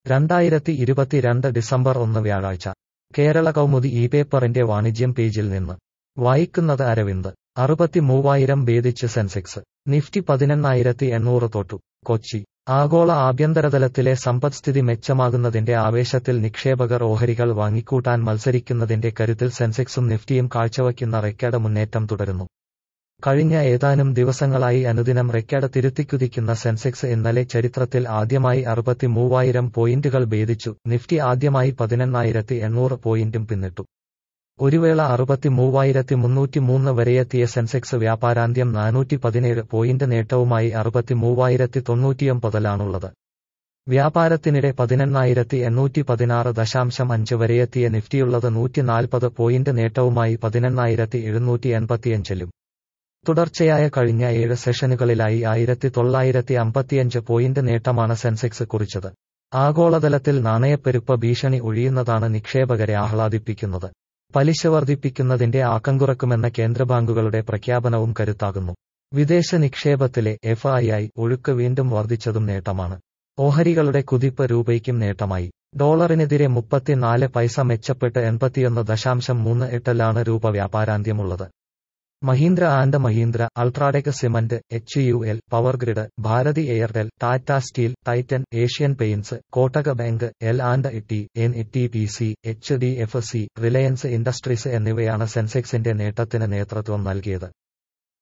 രണ്ടായിരത്തി ഇരുപത്തിരണ്ട് ഡിസംബർ ഒന്ന് വ്യാഴാഴ്ച കേരള കൗമുദി ഈ പേപ്പറിന്റെ വാണിജ്യം പേജിൽ നിന്ന് വായിക്കുന്നത് അരവിന്ദ് അറുപത്തി മൂവായിരം ഭേദിച്ച് സെൻസെക്സ് നിഫ്റ്റി പതിനെണ്ണായിരത്തി എണ്ണൂറ് തൊട്ടു കൊച്ചി ആഗോള ആഭ്യന്തരതലത്തിലെ സമ്പദ്സ്ഥിതി മെച്ചമാകുന്നതിന്റെ ആവേശത്തിൽ നിക്ഷേപകർ ഓഹരികൾ വാങ്ങിക്കൂട്ടാൻ മത്സരിക്കുന്നതിന്റെ കരുത്തിൽ സെൻസെക്സും നിഫ്റ്റിയും കാഴ്ചവയ്ക്കുന്ന റെക്കോർഡ് മുന്നേറ്റം തുടരുന്നു കഴിഞ്ഞ ഏതാനും ദിവസങ്ങളായി അനുദിനം റെക്കോർഡ് തിരുത്തിക്കുതിക്കുന്ന സെൻസെക്സ് ഇന്നലെ ചരിത്രത്തിൽ ആദ്യമായി അറുപത്തി മൂവായിരം പോയിന്റുകൾ ഭേദിച്ചു നിഫ്റ്റി ആദ്യമായി പതിനെണ്ണായിരത്തി എണ്ണൂറ് പോയിന്റും പിന്നിട്ടു ഒരുവേള അറുപത്തി മൂവായിരത്തി മുന്നൂറ്റി മൂന്ന് വരെയെത്തിയ സെൻസെക്സ് വ്യാപാരാന്ത്യം നാനൂറ്റി പതിനേഴ് പോയിന്റ് നേട്ടവുമായി അറുപത്തി മൂവായിരത്തി തൊണ്ണൂറ്റിയൊമ്പതിലാണുള്ളത് വ്യാപാരത്തിനിടെ പതിനെണ്ണായിരത്തി എണ്ണൂറ്റി പതിനാറ് ദശാംശം അഞ്ച് വരെയെത്തിയ നിഫ്റ്റിയുള്ളത് നൂറ്റി നാൽപ്പത് പോയിന്റ് നേട്ടവുമായി പതിനെണ്ണായിരത്തി എഴുന്നൂറ്റി എൺപത്തിയഞ്ചിലും തുടർച്ചയായ കഴിഞ്ഞ ഏഴ് സെഷനുകളിലായി ആയിരത്തി തൊള്ളായിരത്തി അമ്പത്തിയഞ്ച് പോയിന്റ് നേട്ടമാണ് സെൻസെക്സ് കുറിച്ചത് ആഗോളതലത്തിൽ നാണയപ്പെരുപ്പ ഭീഷണി ഒഴിയുന്നതാണ് നിക്ഷേപകരെ ആഹ്ലാദിപ്പിക്കുന്നത് പലിശ വർദ്ധിപ്പിക്കുന്നതിന്റെ ആക്കം കുറക്കുമെന്ന കേന്ദ്ര ബാങ്കുകളുടെ പ്രഖ്യാപനവും കരുത്താകുന്നു വിദേശ നിക്ഷേപത്തിലെ എഫ് ഐ ഐ ഒഴുക്ക് വീണ്ടും വർദ്ധിച്ചതും നേട്ടമാണ് ഓഹരികളുടെ കുതിപ്പ് രൂപയ്ക്കും നേട്ടമായി ഡോളറിനെതിരെ മുപ്പത്തിനാല് പൈസ മെച്ചപ്പെട്ട് എൺപത്തിയൊന്ന് ദശാംശം മൂന്ന് എട്ടിലാണ് രൂപ വ്യാപാരാന്ത്യമുള്ളത് Mahindra and Mahindra UltraTech Cement H U L Power Grid Bharti Airtel Tata Steel Titan Asian Paints Kotak Bank L and T N T P C H D F C Reliance Industries എന്നിവയാണ് സെൻസെക്സിന്റെ നേട്ടത്തിന് നേതൃത്വം നൽകിയത്